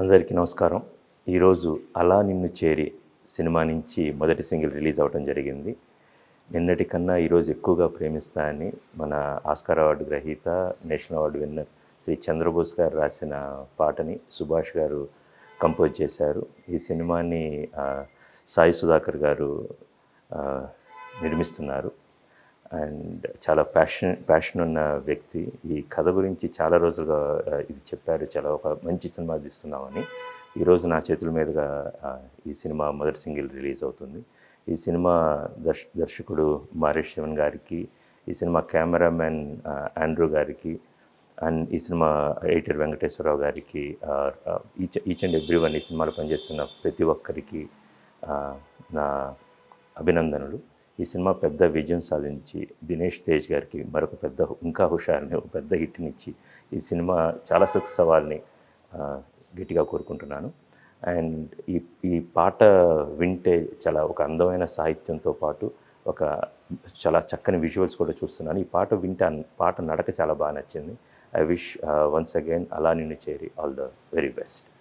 అందరికీ నమస్కారం ఈరోజు అలా నిన్ను చేరి సినిమా నుంచి మొదటి సింగిల్ రిలీజ్ అవ్వడం జరిగింది నిన్నటి కన్నా ఈరోజు ఎక్కువగా ప్రేమిస్తా అని మన ఆస్కార్ అవార్డు గ్రహీత national award winner Shri Chandrabose గారు రాసిన పాటని సుభాష్ గారు కంపోజ్ చేశారు ఈ సినిమాని ఆ, సాయి సుధాకర్ గారు ఆ, నిర్మిస్తున్నారు అండ్ చాలా ప్యాషన్ ప్యాషన్ ఉన్న వ్యక్తి ఈ కథ గురించి చాలా రోజులుగా ఆ, ఇది చెప్పారు చాలా ఒక మంచి సినిమా తీస్తున్నామని ఈరోజు నా చేతుల మీదుగా ఆ, ఈ సినిమా మొదటి సింగిల్ రిలీజ్ అవుతుంది ఈ సినిమా దర్శ దర్శకుడు మారేష్ శివన్ గారికి ఈ సినిమా కెమెరామెన్ ఆ, ఆండ్రూ గారికి అండ్ ఈ సినిమా ఎడిటర్ వెంకటేశ్వరరావు గారికి each each and every one ఈ సినిమాలో పనిచేస్తున్న ప్రతి ఒక్కరికి ఆ, నా అభినందనలు ఈ సినిమా పెద్ద విజయం సాధించి దినేష్ తేజ్ గారికి మరొక పెద్ద ఇంకా హుషారుని ఒక పెద్ద హిట్నిచ్చి ఈ సినిమా చాలా సక్సెస్ అవ్వాలని ఆ, గట్టిగా కోరుకుంటున్నాను అండ్ ఈ ఈ పాట వింటే చాలా ఒక అందమైన సాహిత్యంతో పాటు ఒక చాలా చక్కని విజువల్స్ కూడా చూస్తున్నాను ఈ పాట వింటే ఆ పాట నడక చాలా బాగా నచ్చింది ఐ విష్ వన్స్ అగైన్ అలా నిన్ను చేరి ఆల్ ద వెరీ బెస్ట్